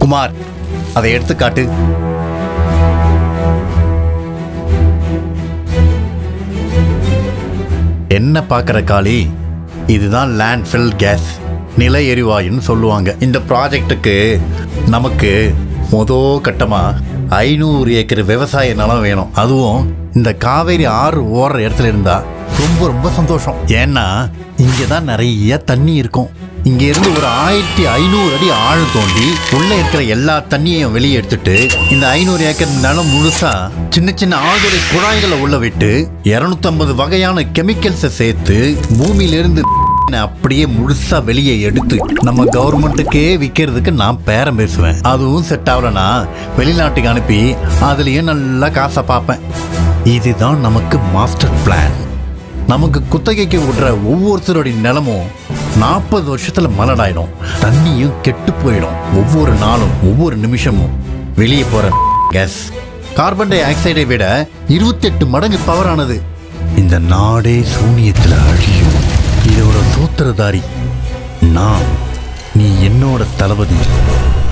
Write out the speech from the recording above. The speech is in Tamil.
குமார் அதை எடுத்து காட்டு என்ன பார்க்குற காளி இதுதான் லேண்ட்ஃபில் கேஸ் நில எரிவாயுன்னு சொல்லுவாங்க இந்த ப்ராஜெக்ட்டுக்கு நமக்கு மொத கட்டமாக ஐநூறு ஏக்கர் விவசாய நிலம் வேணும் அதுவும் இந்த காவேரி ஆறு ஓடுற இடத்துல இருந்தா ரொம்ப ரொம்ப சந்தோஷம் ஏன்னா இங்கே தான் நிறைய தண்ணி இருக்கும் இங்க இருந்து ஒரு ஆயிரத்தி ஐநூறு அடி ஆழம் தோண்டி உள்ள இருக்கிற எல்லா தண்ணியையும் வெளியே எடுத்துட்டு இந்த ஐநூறு ஏக்கர் நிலம் முழுசா சின்ன சின்ன ஆழ்துறை குழாய்களை உள்ள விட்டு 250 வகையான கெமிக்கல்ஸை சேர்த்து பூமியிலிருந்து அப்படியே முழுசா வெளியே எடுத்து நம்ம கவர்மெண்ட்டுக்கே விற்கிறதுக்கு நான் பேரம் பேசுவேன் அதுவும் செட் ஆகலனா வெளிநாட்டுக்கு அனுப்பி அதுலயும் நல்லா காசை பார்ப்பேன் இதுதான் நமக்கு மாஸ்டர் பிளான் நமக்கு குத்தகைக்கு விடுற ஒவ்வொருத்தருடைய நிலமும் நாற்பது வருஷத்துல மலடாயிடும் தண்ணியும் கெட்டு போயிடும் ஒவ்வொரு நாளும் ஒவ்வொரு நிமிஷமும் வெளியே போற கேஸ் கார்பன் டை ஆக்சைடை விட இருபத்தெட்டு மடங்கு பவரானது இந்த நாடே சூனியத்துல அழியும் இதோட சூத்திரதாரி நான் நீ என்னோட தளபதி